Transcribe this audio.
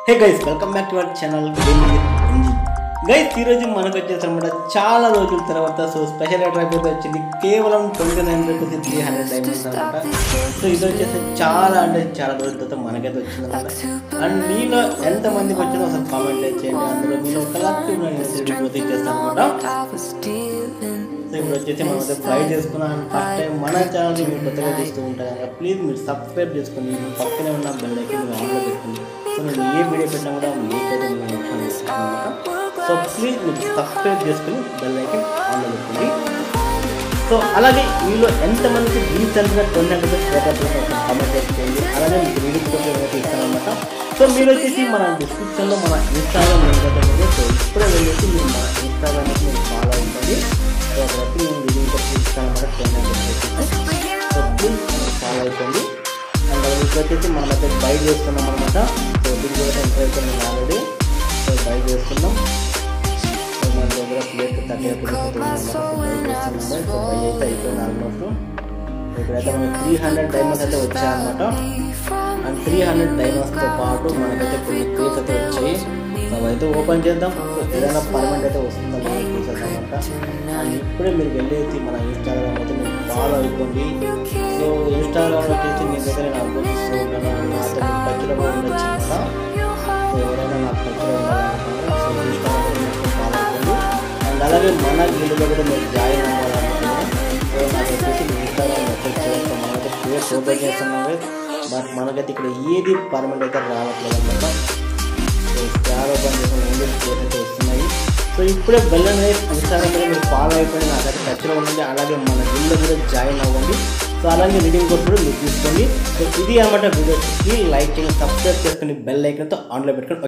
hey guys welcome back to our channel guys ఈరోజు మనకు వచ్చేసి అనమాట చాలా రోజుల తర్వాత సో స్పెషల్ డ్రైవ్ అయితే వచ్చింది కేవలం twenty nine rupees three hundred diamonds అనమాట సో ఇది వచ్చేసి చాలా అంటే చాలా రోజుల తర్వాత మనకైతే వచ్చింది అనమాట అండ్ మీలో ఎంతమందికి వచ్చిందో అసలు కామెంట్ చేయండి అందులో మీలో కలెక్టివ్ నేను చేస్తాను అనమాట సో ఇప్పుడు వచ్చేసి మనం అయితే ట్రై చేసుకున్నాం ఫస్ట్ టైం మన ఛానల్ని మీరు కొత్తగా చూస్తూ ఉంటారు కనుక ప్లీజ్ మీరు సబ్స్క్రైబ్ చేసుకుని మీ పక్కనే ఉన్న బెల్ ఐకన్ మీరు ఆన్లో పెట్టుకోండి సో నేను ఏ వీడియో పెట్టినా కూడా మీకైతే నేను ఇన్ఫార్మ్ చేస్తాను అనమాట సో ప్లీజ్ మీరు సబ్స్క్రైబ్ చేసుకుని బెల్ ఐకన్ ఆన్లో పెట్టుకోండి సో అలాగే మీలో ఎంతమందికి రీచ్ తెలిసిన కొన్ని అంటే కామెంట్ చేయండి అలాగే మీకు రీడింగ్ కోసం ఏమైతే ఇస్తానమాట సో మీరు వచ్చేసి మన డిస్క్రిప్షన్లో మన ఇన్స్టాగ్రామ్ లింక్ అయితే ఉంది సో ఇప్పుడే వెళ్ళేసి మీరు మన ఇన్స్టాగ్రామ్ మీరు ఫాలో అవుతుంది సో అక్కడైతే నేను రీడింగ్ కోసం ఇస్తానమాట సో ప్లీజ్ ఫాలో అయిపోండి అండ్ ఇప్పుడు వచ్చేసి మనం అయితే బై చేస్తున్నాం అనమాట సో దీనికి కూడా ఎంటర్ అయిపోయింది ఆల్రెడీ సో బై చేస్తున్నాం సో మన దగ్గర ప్లేట్ థర్టీ సో బై అయితే అయిపోయింది ఆల్మోస్ట్ ఇప్పుడైతే మనకి త్రీ హండ్రెడ్ డైమండ్స్ అయితే వచ్చాయన్నమాట అండ్ త్రీ హండ్రెడ్ డైమండ్స్తో పాటు మనకైతే కొన్ని కేస్ అయితే వచ్చాయి సో అవైతే ఓపెన్ చేద్దాం సో ఏదైనా పర్మనెంట్ అయితే వస్తుందా లేదా కేసెస్ అనమాట అండ్ ఇప్పుడే మీరు వెళ్ళేసి మన ఇన్స్టాగ్రామ్ అయితే మీరు ఫాలో అయిపోండి సో ఇన్స్టాగ్రామ్ వచ్చేసి మీకైతే నేను అప్లోడ్ చేస్తూ ఉంటాను నాతో మీకు టచ్లో కూడా ఉండొచ్చు అనమాట సో ఎవరైనా నాకు టచ్లో ఉండాలనుకుంటున్నా సో ఇన్స్టాగ్రామ్ అయితే ఫాలో అయిపోండి అండ్ అలాగే మన గిల్లులో కూడా మీరు జాయిన్ అవ్వాలనుకుంటున్నాను సో నాకు వచ్చేసి ఇన్స్టాగ్రామ్ మెసేజ్ చేస్తాం మనమైతే పేరు ఓపెన్ చేస్తున్నాము బట్ మనకైతే ఇక్కడ ఏది పర్మనెంట్ అయితే రావట్లేదు అనమాట సో స్టార్ ఓపెన్ చేసిన ఓన్లీ పేరు అయితే వస్తున్నాయి సో ఇప్పుడే బెల్ అనేది ఇన్స్టాగ్రామ్ మీద మీరు ఫాలో అయిపోయి నాకైతే టచ్లో ఉండండి అలాగే మన గిల్లో కూడా జాయిన్ అవ్వండి సో అలాగే రీడింగ్ కోర్స్ కూడా మీరు తీసుకోండి సో ఇది అనమాట వీడియో లైక్ చేయండి సబ్స్క్రైబ్ చేసుకుని బెల్ ఐకన్తో ఆన్లో పెట్టుకొని